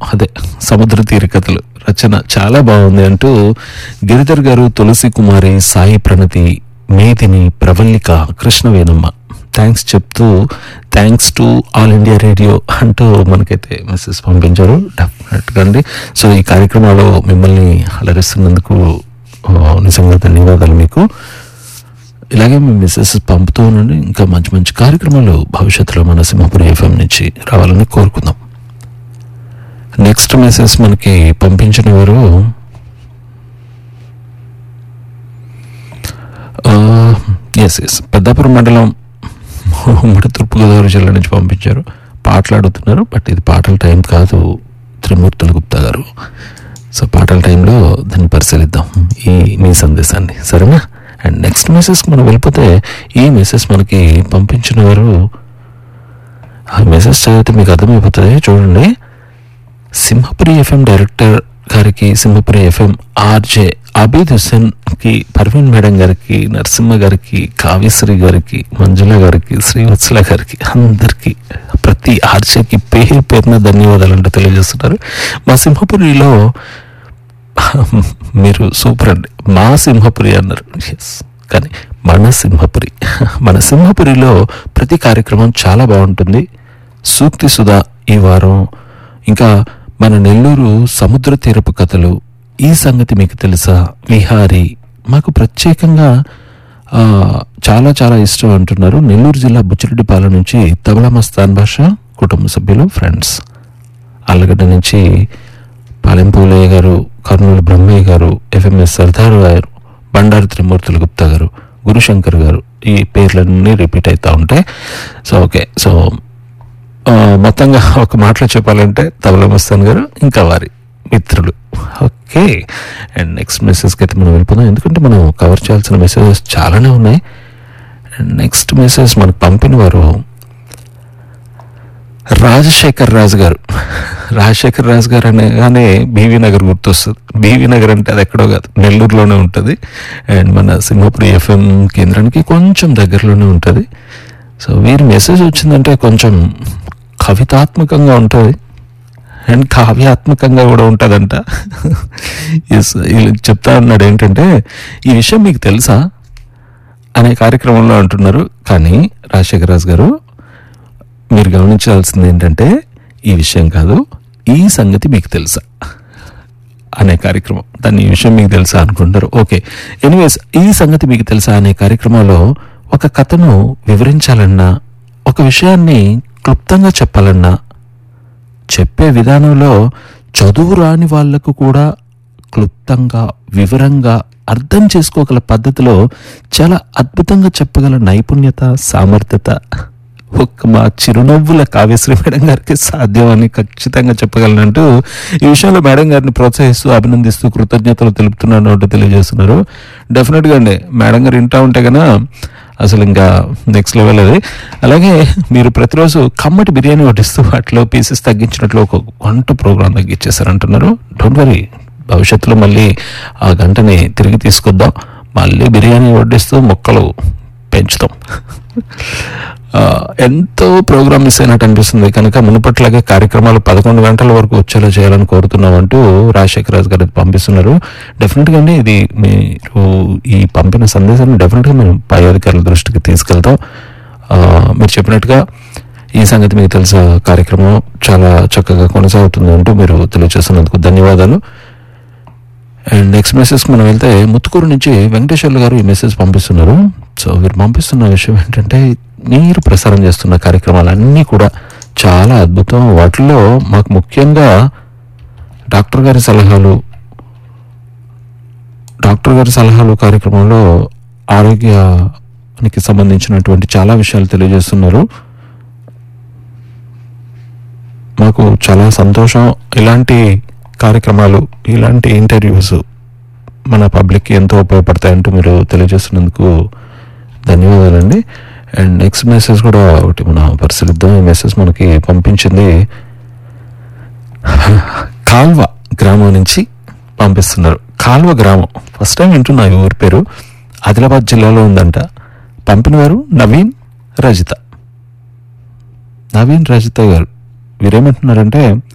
అదే సముద్ర తీర కథలు రచన చాలా బాగుంది అంటూ గిరిధర్ గారు తులసి కుమారి సాయి ప్రణతి మేదిని ప్రవల్లిక కృష్ణవేణమ్మ థ్యాంక్స్ చెప్తూ thanks to all India radio అంటూ మనకైతే మెసేజ్ పంపించారు డెఫినెట్గా అండి సో ఈ కార్యక్రమాలు మిమ్మల్ని అలరిస్తున్నందుకు ఆ, నిజంగా ధన్యవాదాలు మీకు ఇలాగే మీ మెసేజ్ పంపుతూ ఉండండి ఇంకా మంచి మంచి కార్యక్రమాలు భవిష్యత్తులో మన సింహపురి ఎఫ్ఎం నుంచి రావాలని కోరుకుందాం నెక్స్ట్ మెసేజ్ మనకి పంపించిన వారు ఎస్ ఎస్ పెద్దాపురం మండలం ఉమ్మడి తూర్పుగోదావరి జిల్లా నుంచి పంపించారు పాటలు అడుగుతున్నారు బట్ ఇది పాటల టైం కాదు త్రిమూర్తుల గుప్తా గారు సో పాటల టైంలో దాన్ని పరిశీలిద్దాం ఈ మీ సందేశాన్ని సరేనా అండ్ నెక్స్ట్ మెసేజ్ మనం వెళ్ళిపోతే ఈ మెసేజ్ మనకి పంపించిన వారు ఆ మెసేజ్ చదివితే మీకు అర్థమైపోతుంది చూడండి సింహపురి ఎఫ్ఎం డైరెక్టర్ గారికి సింహపురి ఎఫ్ఎం ఆర్జే అబీద్ హుస్సేన్ కి పర్వీన్ మేడం గారికి నరసింహ గారికి కావ్యశ్రీ గారికి మంజుల గారికి శ్రీవత్సల గారికి అందరికి ప్రతి ఆర్జేకి పేరు పేరున ధన్యవాదాలు అంటే తెలియజేస్తున్నారు మా సింహపురిలో మీరు సూపర్ అండి మా సింహపురి అన్నారు ఎస్ కానీ మన సింహపురి మన సింహపురిలో ప్రతి కార్యక్రమం చాలా బాగుంటుంది సూక్తి సుధా ఈ వారం ఇంకా మన నెల్లూరు సముద్ర తీరపు కథలు ఈ సంగతి మీకు తెలుసా విహారీ మాకు ప్రత్యేకంగా ఆ, చాలా చాలా ఇష్టం అంటున్నారు నెల్లూరు జిల్లా బుచ్చిరెడ్డిపాలెం నుంచి తబలా మస్తాన్ భాష కుటుంబ సభ్యులు ఫ్రెండ్స్ అల్లగడ్డ నుంచి పాలెం పూలయ్య గారు కర్నూలు బ్రహ్మయ్య గారు ఎఫ్ఎంఎస్ సర్దారు గారు బండారు త్రిమూర్తుల గుప్తా గారు గురుశంకర్ గారు ఈ పేర్లన్నీ రిపీట్ అవుతూ ఉంటాయి సో ఓకే సో ఆ, మొత్తంగా ఒక మాటలో చెప్పాలంటే తబలా మస్తాన్ గారు ఇంకా వారి మిత్రులు ఓకే అండ్ నెక్స్ట్ మెసేజ్కి అయితే మనం వెళ్ళిపోదాం ఎందుకంటే మనం కవర్ చేయాల్సిన మెసేజెస్ చాలానే ఉన్నాయి అండ్ నెక్స్ట్ మెసేజ్ మనకు పంపిన వారు రాజశేఖర్ రాజు గారు రాజశేఖర్ రాజు గారు అనగానే బీవీ నగర్ గుర్తొస్తుంది బీవీ నగర్ అంటే అది ఎక్కడో కాదు నెల్లూరులోనే ఉంటుంది అండ్ మన సింహపురి ఎఫ్ఎం కేంద్రానికి కొంచెం దగ్గరలోనే ఉంటుంది సో వీరి మెసేజ్ వచ్చిందంటే కొంచెం కవితాత్మకంగా ఉంటుంది అండ్ కావ్యాత్మకంగా కూడా ఉంటుందంట ఎస్ వీళ్ళు చెప్తా ఉన్నాడు ఏంటంటే ఈ విషయం మీకు తెలుసా అనే కార్యక్రమంలో అంటున్నారు కానీ రాజశేఖర్ రాజు గారు మీరు గమనించాల్సింది ఏంటంటే ఈ విషయం కాదు ఈ సంగతి మీకు తెలుసా అనే కార్యక్రమం దాన్ని ఈ విషయం మీకు తెలుసా అనుకుంటారు ఓకే ఎనీవేస్ ఈ సంగతి మీకు తెలుసా అనే కార్యక్రమంలో ఒక కథను వివరించాలన్నా ఒక విషయాన్ని క్లుప్తంగా చెప్పాలన్నా చెప్పే విధానంలో చదువు రాని వాళ్లకు కూడా క్లుప్తంగా వివరంగా అర్థం చేసుకోగల పద్ధతిలో చాలా అద్భుతంగా చెప్పగల నైపుణ్యత సామర్థ్యత ఒక్క మా చిరునవ్వుల కావ్యశ్రీ మేడం గారికి సాధ్యం అని ఖచ్చితంగా చెప్పగలనంటూ ఈ విషయంలో మేడం గారిని ప్రోత్సహిస్తూ అభినందిస్తూ కృతజ్ఞతలు తెలుపుతున్నాను అంటూ తెలియజేస్తున్నారు డెఫినెట్గా అండి మేడం గారు వింటా ఉంటే కన్నా అసలు ఇంకా నెక్స్ట్ లెవెల్ అది అలాగే మీరు ప్రతిరోజు కమ్మటి బిర్యానీ వడ్డిస్తూ వాటిలో పీసెస్ తగ్గించినట్లు ఒక గంట ప్రోగ్రాం తగ్గించేశారంటున్నారు డోంట్ వరీ భవిష్యత్తులో మళ్ళీ ఆ గంటని తిరిగి తీసుకొద్దాం మళ్ళీ బిర్యానీ వడ్డిస్తూ మొక్కలు పెంచుతాం ఆ, ఎంతో ప్రోగ్రామ్ మిస్ అయినట్టు అనిపిస్తుంది కనుక మునుపట్లాగే కార్యక్రమాలు పదకొండు గంటల వరకు వచ్చేలా చేయాలని కోరుతున్నాం అంటూ రాజశేఖర్ రాజు గారు పంపిస్తున్నారు డెఫినెట్గా అండి ఇది మీరు ఈ పంపిన సందేశాన్ని డెఫినెట్గా మేము పై అధికారుల దృష్టికి తీసుకెళ్తాం ఆ, మీరు చెప్పినట్టుగా ఈ సంగతి మీకు తెలుసా కార్యక్రమం చాలా చక్కగా కొనసాగుతుంది అంటూ మీరు తెలియజేస్తున్నందుకు ధన్యవాదాలు అండ్ నెక్స్ట్ మెసేజ్ మనం వెళ్తే ముత్తుకూరు నుంచి వెంకటేశ్వర్లు గారు ఈ మెసేజ్ పంపిస్తున్నారు సో వీరు పంపిస్తున్న విషయం ఏంటంటే మీరు ప్రసారం చేస్తున్న కార్యక్రమాలన్నీ కూడా చాలా అద్భుతం వాటిల్లో మాకు ముఖ్యంగా డాక్టర్ గారి సలహాలు డాక్టర్ గారి సలహాలు కార్యక్రమంలో ఆరోగ్యానికి సంబంధించినటువంటి చాలా విషయాలు తెలియజేస్తున్నారు మాకు చాలా సంతోషం ఇలాంటి కార్యక్రమాలు ఇలాంటి ఇంటర్వ్యూస్ మన పబ్లిక్కి ఎంతో ఉపయోగపడతాయంటూ మీరు తెలియజేస్తున్నందుకు ధన్యవాదాలండి అండ్ నెక్స్ట్ మెసేజ్ కూడా ఒకటి మనం పరిశీలిద్దాం ఈ మెసేజ్ మనకి పంపించింది కాల్వ గ్రామం నుంచి పంపిస్తున్నారు కాల్వ గ్రామం ఫస్ట్ టైం వింటున్నా ఈ ఊరి పేరు ఆదిలాబాద్ జిల్లాలో ఉందంట పంపినవారు నవీన్ రజిత నవీన్ రజిత గారు వీరేమంటున్నారంటే